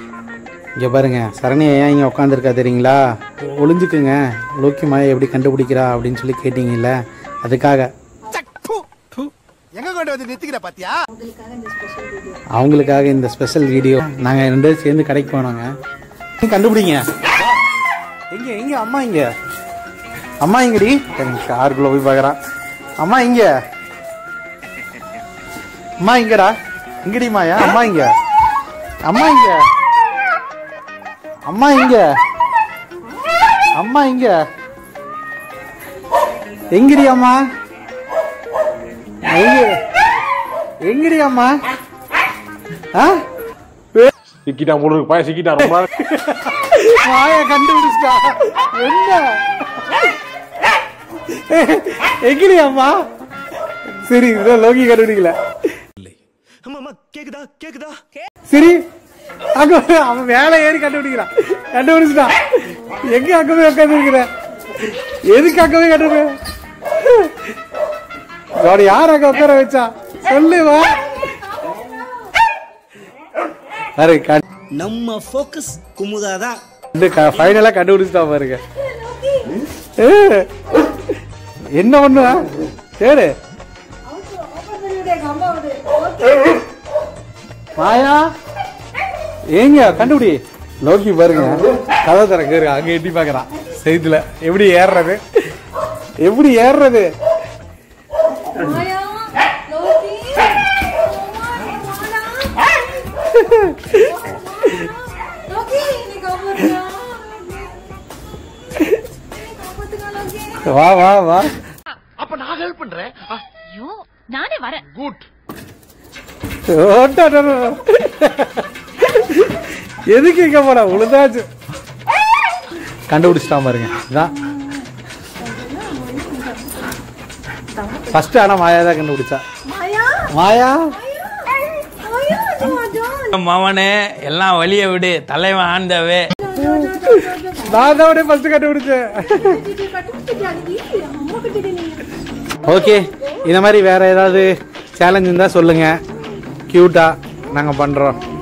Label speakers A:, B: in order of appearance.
A: இங்கே பாருங்க சரணியா ஏன் இங்கே உட்காந்துருக்கா தெரியுங்களா ஒளிஞ்சுக்குங்க லோக்கி மாயை எப்படி கண்டுபிடிக்கிறா அப்படின்னு சொல்லி கேட்டிங்கல்ல அதுக்காக
B: எங்க கொண்டு வந்து நிறுத்திக்கிற பாத்தியா
A: அவங்களுக்காக இந்த ஸ்பெஷல் வீடியோ நாங்கள் ரெண்டு பேரும் சேர்ந்து கடைக்கு போனோங்க கண்டுபிடிங்க எங்க எங்க அம்மா இங்க அம்மா இங்கடி காருக்குள்ள போய் பார்க்கறான் அம்மா இங்க அம்மா இங்கடா இங்கடி மாயா அம்மா இங்க அம்மா இங்க அம்மா இங்க அம்மா இங்க எங்கடி அம்மா எங்க எங்கடி அம்மா ஆ
C: சிக்கிட்டான் போல இருக்கு பையன் சிக்கிட்டான் ரொம்ப நாள்.
A: மாய கண்டுபிடிச்சிட்டா என்ன எங்கடி அம்மா சரி இதோ லோகி கண்டுபிடிக்கல
B: கேக்குதா கேக்குதா
A: சரி அங்க அவன் மேல ஏறி கண்டுபிடிக்கிறான் கண்டுபிடிச்சிட்டான் எங்க அங்க போய் உட்காந்து இருக்கிற எதுக்கு அங்க போய் கண்டுபிடி அவனை யார் அங்க உட்கார வச்சா சொல்லு வா பாரு கண்
B: நம்ம ஃபோக்கஸ் குமுதாதான்
A: இந்த ஃபைனலா கண்டுபிடிச்சிட்டா பாருங்க ஏ, என்ன பண்ணுவ சரி மாயா ஏங்க கண்டுபிடி லோக்கி பாருங்க கதை திறக்க இருக்கு அங்க எட்டி பாக்குறான் செய்தில எப்படி ஏறுறது எப்படி ஏறுறது
D: மாயா லோகி லோகி நீ காப்பாத்துடா காப்பாத்துடா லோகி
A: வா வா வா
B: அப்ப நான் ஹெல்ப் பண்றேன்
E: ஐயோ நானே வரேன்
B: குட்
A: ஓட்டா, ஓட்டா, ஓட்டா. எதுக்கு இங்க போற உழுதாச்சு கண்டுபிடிச்சிட்டான் பாருங்க இதான் ஃபர்ஸ்ட் ஆனா மாயா தான் கண்டுபிடிச்சா
D: மாயா
A: மாயா
D: மாயா மாயா
F: மவனே எல்லாம் வழிய விடு தலைவன் ஆண்டவே
A: நான் தான் உடனே ஃபர்ஸ்ட் கண்டுபிடிச்சேன்
D: கட்டுப்பிடிச்சிட்டியா நீ அம்மா கிட்ட நீ
A: ஓகே இந்த மாதிரி வேற ஏதாவது சேலஞ்ச் இருந்தா சொல்லுங்க கியூட்டா நாங்க பண்றோம்